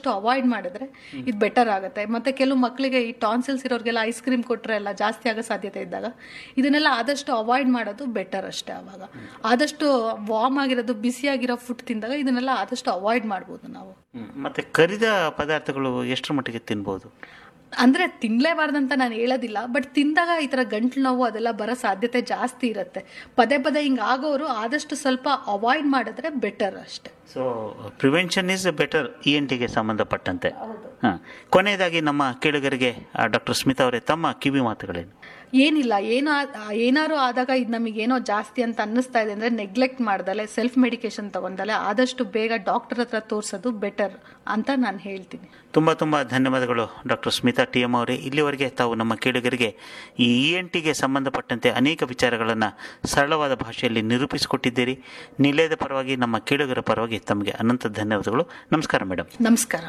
ಆದಷ್ಟು ಅವಾಯ್ಡ್ ಮಾಡಿದ್ರೆ ಇದು ಬೆಟರ್ ಆಗುತ್ತೆ ಮತ್ತೆ ಕೆಲವು ಮಕ್ಕಳಿಗೆ ಈ ಟಾನ್ಸಿಲ್ಸ್ ಇರೋರಿಗೆಲ್ಲ ಐಸ್ ಕ್ರೀಮ್ ಕೊಟ್ಟರೆ ಎಲ್ಲ ಜಾಸ್ತಿ ಆಗೋ ಸಾಧ್ಯತೆ ಇದ್ದಾಗ ಇದನ್ನೆಲ್ಲ ಆದಷ್ಟು ಅವಾಯ್ಡ್ ಮಾಡೋದು ಬೆಟರ್ ಅಷ್ಟೇ ಅವಾಗ ಆದಷ್ಟು ವಾರ್ಮ್ ಆಗಿರೋದು ಬಿಸಿಯಾಗಿರೋ ಫುಡ್ ತಿಂದಾಗ ಇದನ್ನೆಲ್ಲ ಆದಷ್ಟು ಅವಾಯ್ಡ್ ಮಾಡ್ಬೋದು ನಾವು ಮತ್ತೆ ಕರಿದ ಪದಾರ್ಥಗಳು ಎಷ್ಟರ ಮಟ್ಟಿಗೆ ತಿನ್ಬೋದು ಅಂದ್ರೆ ತಿನ್ಲೇಬಾರ್ದಂತ ನಾನು ಹೇಳೋದಿಲ್ಲ ಬಟ್ ತಿಂದಾಗ ಈ ತರ ಗಂಟ್ಲು ನೋವು ಅದೆಲ್ಲ ಬರೋ ಸಾಧ್ಯತೆ ಜಾಸ್ತಿ ಇರುತ್ತೆ ಪದೇ ಪದೇ ಹಿಂಗ್ ಆಗೋರು ಆದಷ್ಟು ಸ್ವಲ್ಪ ಅವಾಯ್ಡ್ ಮಾಡಿದ್ರೆ ಬೆಟರ್ ಅಷ್ಟೇ so prevention is better E N ಟಿಗೆ ಸಂಬಂಧಪಟ್ಟಂತೆ ಹಾಂ ಕೊನೆಯದಾಗಿ ನಮ್ಮ ಕೇಳುಗರಿಗೆ ಡಾಕ್ಟರ್ ಸ್ಮಿತಾ ಅವರೇ ತಮ್ಮ ಕಿವಿ ಮಾತುಗಳೇನು ಏನಿಲ್ಲ ಏನೋ ಆ- ಏನಾರು ಆದಾಗ ಇದು ನಮಗೇನೋ ಜಾಸ್ತಿ ಅಂತ ಅನ್ನಿಸ್ತಾ ಇದೆ ಅಂದ್ರೆ ನೆಗ್ಲೆಕ್ಟ್ ಮಾಡ್ದಲೆ ಸೆಲ್ಫ್ ಮೆಡಿಕೇಶನ್ ತಗೊಂಡಲೆ ಆದಷ್ಟು ಬೇಗ ಡಾಕ್ಟರ್ ಹತ್ರ ತೋರಿಸೋದು ಬೆಟರ್ ಅಂತ ನಾನು ಹೇಳ್ತೀನಿ ತುಂಬ ತುಂಬ ಧನ್ಯವಾದಗಳು ಡಾಕ್ಟರ್ ಸ್ಮಿತಾ ಟಿ ಎಂ ಅವರೇ ಇಲ್ಲಿವರೆಗೆ ತಾವು ನಮ್ಮ ಕೇಳುಗರಿಗೆ ಈ ಇ ಎನ್ ಟಿಗೆ ಸಂಬಂಧಪಟ್ಟಂತೆ ಅನೇಕ ವಿಚಾರಗಳನ್ನು ಸರಳವಾದ ಭಾಷೆಯಲ್ಲಿ ನಿರೂಪಿಸಿಕೊಟ್ಟಿದ್ದೀರಿ ನಿಲಯದ ಪರವಾಗಿ ನಮ್ಮ ಕೇಳುಗರ ಪರವಾಗಿ ತಮಗೆ ಅನಂತ ಧನ್ಯವಾದಗಳು ನಮಸ್ಕಾರ ಮೇಡಮ್ ನಮಸ್ಕಾರ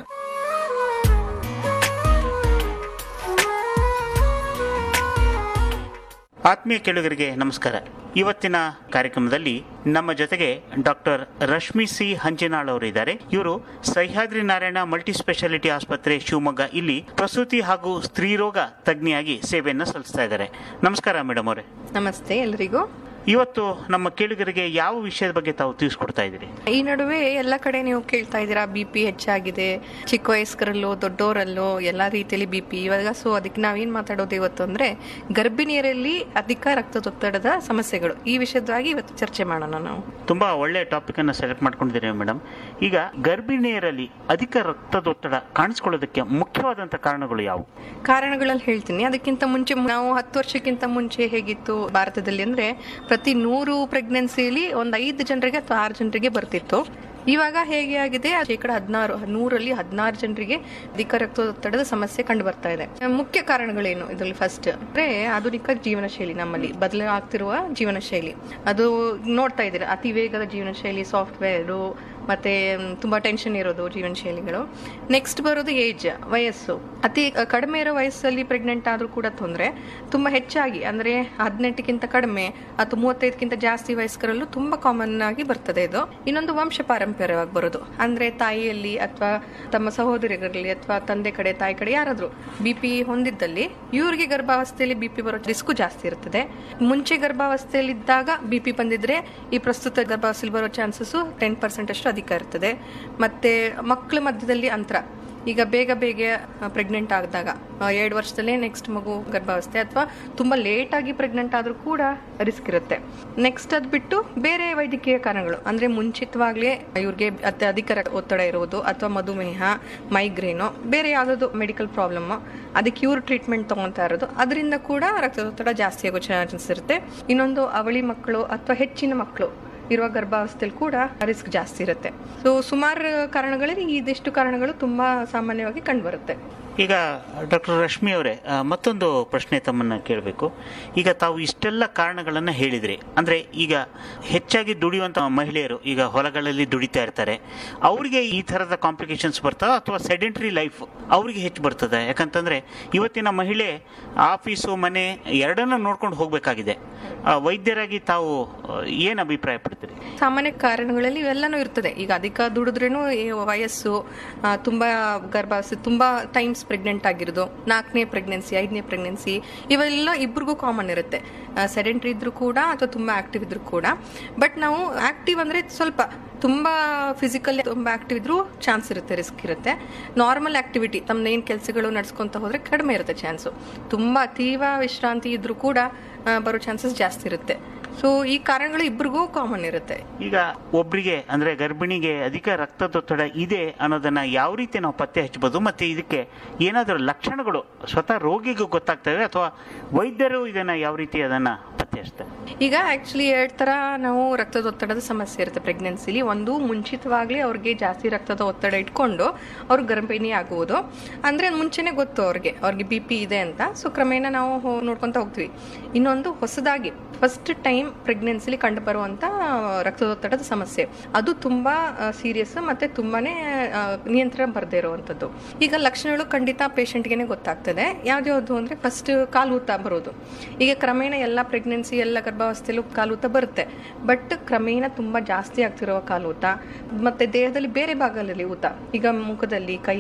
ಆತ್ಮೀಯ ಕೇಳುಗರಿಗೆ ನಮಸ್ಕಾರ ಇವತ್ತಿನ ಕಾರ್ಯಕ್ರಮದಲ್ಲಿ ನಮ್ಮ ಜೊತೆಗೆ ಡಾಕ್ಟರ್ ರಶ್ಮಿ ಸಿ ಹಂಚಿನಾಳ್ ಅವರು ಇದ್ದಾರೆ ಇವರು ಸಹ್ಯಾದ್ರಿ ನಾರಾಯಣ ಮಲ್ಟಿ ಸ್ಪೆಷಾಲಿಟಿ ಆಸ್ಪತ್ರೆ ಶಿವಮೊಗ್ಗ ಇಲ್ಲಿ ಪ್ರಸೂತಿ ಹಾಗೂ ಸ್ತ್ರೀರೋಗ ತಜ್ಞೆಯಾಗಿ ಸೇವೆಯನ್ನು ಸಲ್ಲಿಸ್ತಾ ಇದ್ದಾರೆ ನಮಸ್ಕಾರ ಮೇಡಮ್ ಅವರೇ ನಮಸ್ತೆ ಎಲ್ರಿಗೂ ಇವತ್ತು ನಮ್ಮ ಕೇಳುಗರಿಗೆ ಯಾವ ವಿಷಯದ ಬಗ್ಗೆ ತಾವು ತಿಳಿಸ್ಕೊಡ್ತಾ ಇದ್ದೀರಿ ಈ ನಡುವೆ ಎಲ್ಲ ಕಡೆ ನೀವು ಕೇಳ್ತಾ ಇದ್ದೀರಾ ಬಿ ಪಿ ಹೆಚ್ಚಾಗಿದೆ ಚಿಕ್ಕ ವಯಸ್ಕರಲ್ಲೂ ದೊಡ್ಡವರಲ್ಲೂ ಎಲ್ಲ ರೀತಿಯಲ್ಲಿ ಬಿ ಪಿ ಇವಾಗ ಸೊ ಅದಕ್ಕೆ ನಾವೇನ್ ಮಾತಾಡೋದು ಇವತ್ತು ಅಂದ್ರೆ ಗರ್ಭಿಣಿಯರಲ್ಲಿ ಅಧಿಕ ರಕ್ತದೊತ್ತಡದ ಸಮಸ್ಯೆಗಳು ಈ ವಿಷಯವಾಗಿ ಇವತ್ತು ಚರ್ಚೆ ಮಾಡೋಣ ನಾವು ತುಂಬಾ ಒಳ್ಳೆ ಟಾಪಿಕ್ ಅನ್ನು ಸೆಲೆಕ್ಟ್ ಮಾಡ್ಕೊಂಡಿದ್ದೀರಿ ಮೇಡಮ್ ಈಗ ಗರ್ಭಿಣಿಯರಲ್ಲಿ ಅಧಿಕ ರಕ್ತದೊತ್ತಡ ಕಾಣಿಸ್ಕೊಳ್ಳೋದಕ್ಕೆ ಮುಖ್ಯವಾದಂಥ ಕಾರಣಗಳು ಯಾವುವು ಕಾರಣಗಳಲ್ಲಿ ಹೇಳ್ತೀನಿ ಅದಕ್ಕಿಂತ ಮುಂಚೆ ನಾವು ಹತ್ತು ವರ್ಷಕ್ಕಿಂತ ಮುಂಚೆ ಹೇಗಿತ್ತು ಭಾರತದಲ್ಲಿ ಅಂದ್ರೆ ಪ್ರತಿ ನೂರು ಪ್ರೆಗ್ನೆನ್ಸಿಯಲ್ಲಿ ಒಂದು ಐದು ಜನರಿಗೆ ಅಥವಾ ಆರು ಜನರಿಗೆ ಬರ್ತಿತ್ತು ಇವಾಗ ಹೇಗೆ ಆಗಿದೆ ಶೇಕಡ ಹದಿನಾರು ನೂರಲ್ಲಿ ಹದಿನಾರು ಜನರಿಗೆ ಅಧಿಕ ರಕ್ತದೊತ್ತಡದ ಸಮಸ್ಯೆ ಕಂಡು ಬರ್ತಾ ಇದೆ ಮುಖ್ಯ ಕಾರಣಗಳೇನು ಇದರಲ್ಲಿ ಫಸ್ಟ್ ಅಂದ್ರೆ ಆಧುನಿಕ ಜೀವನ ಶೈಲಿ ನಮ್ಮಲ್ಲಿ ಬದಲಾಗ್ತಿರುವ ಜೀವನ ಶೈಲಿ ಅದು ನೋಡ್ತಾ ಇದ್ದೀರಾ ಅತಿ ವೇಗದ ಜೀವನ ಶೈಲಿ ಸಾಫ್ಟ್ವೇರು ಮತ್ತೆ ಮ್, ತುಂಬಾ ಟೆನ್ಷನ್ ಇರೋದು ಜೀವನ ಶೈಲಿಗಳು ನೆಕ್ಸ್ಟ್ ಬರೋದು ಏಜ್ ವಯಸ್ಸು ಅತಿ ಕಡಿಮೆ ಇರೋ ವಯಸ್ಸಲ್ಲಿ ಪ್ರೆಗ್ನೆಂಟ್ ಆದ್ರೂ ಕೂಡ ತೊಂದರೆ ತುಂಬಾ ಹೆಚ್ಚಾಗಿ ಅಂದ್ರೆ ಹದಿನೆಂಟಕ್ಕಿಂತ ಕಡಿಮೆ ಅಥವಾ ಮೂವತ್ತೈದಕ್ಕಿಂತ ಜಾಸ್ತಿ ವಯಸ್ಕರಲ್ಲೂ ತುಂಬಾ ಕಾಮನ್ ಆಗಿ ಬರ್ತದೆ ಇದು ಇನ್ನೊಂದು ವಂಶ ಪಾರಂಪರ್ಯವಾಗಿ ಬರೋದು ಅಂದ್ರೆ ತಾಯಿಯಲ್ಲಿ ಅಥವಾ ತಮ್ಮ ಸಹೋದರಿಯರಲ್ಲಿ ಅಥವಾ ತಂದೆ ಕಡೆ ತಾಯಿ ಕಡೆ ಯಾರಾದ್ರೂ ಬಿ ಪಿ ಹೊಂದಿದ್ದಲ್ಲಿ ಇವ್ರಿಗೆ ಗರ್ಭಾವಸ್ಥೆಯಲ್ಲಿ ಬಿ ಪಿ ಬರೋ ರಿಸ್ಕು ಜಾಸ್ತಿ ಇರ್ತದೆ ಮುಂಚೆ ಗರ್ಭಾವಸ್ಥೆಯಲ್ಲಿ ಇದ್ದಾಗ ಬಿ ಪಿ ಬಂದಿದ್ರೆ ಈ ಪ್ರಸ್ತುತ ಗರ್ಭಾವಸ್ಥೆಯಲ್ಲಿ ಬರೋ ಚಾನ್ಸಸ್ ಟೆನ್ ಪರ್ಸೆಂಟ್ ಅಷ್ಟು ಅಧಿಕ ಇರ್ತದೆ ಮತ್ತೆ ಮಕ್ಕಳ ಮಧ್ಯದಲ್ಲಿ ಅಂತರ ಈಗ ಬೇಗ ಬೇಗ ಪ್ರೆಗ್ನೆಂಟ್ ಆದಾಗ ಎರಡು ವರ್ಷದಲ್ಲೇ ನೆಕ್ಸ್ಟ್ ಮಗು ಗರ್ಭಾವಸ್ಥೆ ಅಥವಾ ತುಂಬಾ ಲೇಟ್ ಆಗಿ ಪ್ರೆಗ್ನೆಂಟ್ ಆದ್ರೂ ಕೂಡ ರಿಸ್ಕ್ ಇರುತ್ತೆ ನೆಕ್ಸ್ಟ್ ಅದ್ ಬಿಟ್ಟು ಬೇರೆ ವೈದ್ಯಕೀಯ ಕಾರಣಗಳು ಅಂದ್ರೆ ಮುಂಚಿತವಾಗ್ಲೇ ಇವ್ರಿಗೆ ಅತಿ ಅಧಿಕ ರಕ್ತ ಒತ್ತಡ ಇರುವುದು ಅಥವಾ ಮಧುಮೇಹ ಮೈಗ್ರೇನು ಬೇರೆ ಯಾವ್ದಾದ್ರು ಮೆಡಿಕಲ್ ಪ್ರಾಬ್ಲಮ್ ಅದಕ್ಕೆ ಇವ್ರು ಟ್ರೀಟ್ಮೆಂಟ್ ತಗೊಂತಾ ಇರೋದು ಅದರಿಂದ ಕೂಡ ರಕ್ತದೊತ್ತಡ ಜಾಸ್ತಿ ಆಗೋ ಚಾನ್ಸಸ್ ಇರುತ್ತೆ ಇನ್ನೊಂದು ಅವಳಿ ಮಕ್ಕಳು ಅಥವಾ ಹೆಚ್ಚಿನ ಮಕ್ಕಳು ಇರುವ ಗರ್ಭಾವಸ್ಥೆಯಲ್ಲಿ ಕೂಡ ರಿಸ್ಕ್ ಜಾಸ್ತಿ ಇರುತ್ತೆ ಸೊ ಸುಮಾರು ಕಾರಣಗಳಲ್ಲಿ ಇದಿಷ್ಟು ಕಾರಣಗಳು ತುಂಬಾ ಸಾಮಾನ್ಯವಾಗಿ ಕಂಡುಬರುತ್ತೆ ಈಗ ಡಾಕ್ಟರ್ ರಶ್ಮಿ ಅವರೇ ಆ, ಮತ್ತೊಂದು ಪ್ರಶ್ನೆ ತಮ್ಮನ್ನ ಕೇಳಬೇಕು ಈಗ ತಾವು ಇಷ್ಟೆಲ್ಲ ಕಾರಣಗಳನ್ನು ಹೇಳಿದ್ರಿ ಅಂದ್ರೆ ಈಗ ಹೆಚ್ಚಾಗಿ ದುಡಿಯುವಂತ ಮಹಿಳೆಯರು ಈಗ ಹೊಲಗಳಲ್ಲಿ ದುಡಿತಾ ಇರ್ತಾರೆ ಅವರಿಗೆ ಈ ಥರದ ಕಾಂಪ್ಲಿಕೇಶನ್ಸ್ ಬರ್ತದ ಅಥವಾ ಸೆಡೆಂಟ್ರಿ ಲೈಫ್ ಅವರಿಗೆ ಹೆಚ್ಚು ಬರ್ತದೆ ಯಾಕಂತಂದ್ರೆ ಇವತ್ತಿನ ಮಹಿಳೆ ಆಫೀಸು ಮನೆ ಎರಡನ್ನೂ ನೋಡ್ಕೊಂಡು ಹೋಗಬೇಕಾಗಿದೆ ವೈದ್ಯರಾಗಿ ತಾವು ಏನು ಅಭಿಪ್ರಾಯ ಪಡ್ತೀರಿ ಸಾಮಾನ್ಯ ಕಾರಣಗಳಲ್ಲಿ ಇವೆಲ್ಲನೂ ಇರ್ತದೆ ಈಗ ಅಧಿಕ ದುಡಿದ್ರೇನು ಈ ವಯಸ್ಸು ಆ, ತುಂಬಾ ಗರ್ಭಾವಸ್ಥೆ ತುಂಬಾ ಟೈಮ್ಸ್ ಪ್ರೆಗ್ನೆಂಟ್ ಆಗಿರೋದು ನಾಲ್ಕನೇ ಪ್ರೆಗ್ನೆನ್ಸಿ ಐದನೇ ಪ್ರೆಗ್ನೆನ್ಸಿ ಇವೆಲ್ಲ ಇಬ್ರಿಗೂ ಕಾಮನ್ ಇರುತ್ತೆ ಸೆಡೆಂಟ್ರಿ ಇದ್ರು ಕೂಡ ಅಥವಾ ತುಂಬಾ ಆಕ್ಟಿವ್ ಇದ್ರು ಕೂಡ ಬಟ್ ನಾವು ಆಕ್ಟಿವ್ ಅಂದ್ರೆ ಸ್ವಲ್ಪ ತುಂಬಾ ಫಿಸಿಕಲ್ ತುಂಬಾ ಆಕ್ಟಿವ್ ಇದ್ರೂ ಚಾನ್ಸ್ ಇರುತ್ತೆ ರಿಸ್ಕ್ ಇರುತ್ತೆ ನಾರ್ಮಲ್ ಆಕ್ಟಿವಿಟಿ ತಮ್ಮ ಏನ್ ಕೆಲಸಗಳು ನಡ್ಸ್ಕೊಂತ ಹೋದ್ರೆ ಕಡಿಮೆ ಇರುತ್ತೆ ಚಾನ್ಸು ತುಂಬಾ ತೀವ್ರ ವಿಶ್ರಾಂತಿ ಇದ್ರೂ ಕೂಡ ಆ, ಬರೋ ಚಾನ್ಸಸ್ ಜಾಸ್ತಿ ಇರುತ್ತೆ ಸೊ ಈ ಕಾರಣಗಳು ಇಬ್ರಿಗೂ ಕಾಮನ್ ಇರುತ್ತೆ ಈಗ ಒಬ್ರಿಗೆ ಅಂದ್ರೆ ಗರ್ಭಿಣಿಗೆ ಅಧಿಕ ರಕ್ತದೊತ್ತಡ ಇದೆ ಅನ್ನೋದನ್ನ ಯಾವ ರೀತಿ ನಾವು ಪತ್ತೆ ಹಚ್ಚಬಹುದು ಮತ್ತೆ ಇದಕ್ಕೆ ಏನಾದರೂ ಲಕ್ಷಣಗಳು ಸ್ವತಃ ರೋಗಿಗೂ ಗೊತ್ತಾಗ್ತವೆ ಅಥವಾ ವೈದ್ಯರು ಇದನ್ನ ಯಾವ ರೀತಿ ಅದನ್ನ ಪತ್ತೆ ಹಚ್ತಾರೆ ಈಗ ಆಕ್ಚುಲಿ ಎರಡ್ ತರ ನಾವು ರಕ್ತದೊತ್ತಡದ ಸಮಸ್ಯೆ ಇರುತ್ತೆ ಪ್ರೆಗ್ನೆನ್ಸಿಲಿ ಒಂದು ಮುಂಚಿತವಾಗ್ಲೇ ಅವ್ರಿಗೆ ಜಾಸ್ತಿ ರಕ್ತದ ಒತ್ತಡ ಇಟ್ಕೊಂಡು ಅವ್ರು ಗರ್ಭಿಣಿ ಆಗುವುದು ಅಂದ್ರೆ ಮುಂಚೆನೆ ಗೊತ್ತು ಅವ್ರಿಗೆ ಅವ್ರಿಗೆ ಬಿ ಪಿ ಇದೆ ಅಂತ ಸೊ ಕ್ರಮೇಣ ನಾವು ಹೋ- ನೋಡ್ಕೊಂತ ಹೋಗ್ತೀವಿ ಇನ್ನೊಂದು ಹೊಸದಾಗಿ ಫಸ್ಟ್ ಟೈಮ್ ಪ್ರೆಗ್ನೆನ್ಸಿಲಿ ಕಂಡು ಬರುವಂತ ರಕ್ತದೊತ್ತಡದ ಸಮಸ್ಯೆ ಅದು ತುಂಬಾ ಸೀರಿಯಸ್ ಮತ್ತೆ ತುಂಬಾನೇ ಆ, ನಿಯಂತ್ರಣ ಬರದೇ ಇರುವಂತದ್ದು ಈಗ ಲಕ್ಷಣಗಳು ಖಂಡಿತ ಪೇಷಂಟ್ಗೆನೆ ಗೊತ್ತಾಗ್ತದೆ ಯಾವ್ದ್ಯಾವ್ದು ಅಂದ್ರೆ ಫಸ್ಟ್ ಕಾಲೂತ ಬರೋದು ಈಗ ಕ್ರಮೇಣ ಎಲ್ಲ ಪ್ರೆಗ್ನೆನ್ಸಿ ಎಲ್ಲ ಗರ್ಭಾವಸ್ಥೆಯಲ್ಲೂ ಕಾಲೂತ ಬರುತ್ತೆ ಬಟ್ ಕ್ರಮೇಣ ತುಂಬಾ ಜಾಸ್ತಿ ಆಗ್ತಿರುವ ಕಾಲೂತ ಮತ್ತೆ ದೇಹದಲ್ಲಿ ಬೇರೆ ಭಾಗದಲ್ಲಿ ಊತ ಈಗ ಮುಖದಲ್ಲಿ ಕೈ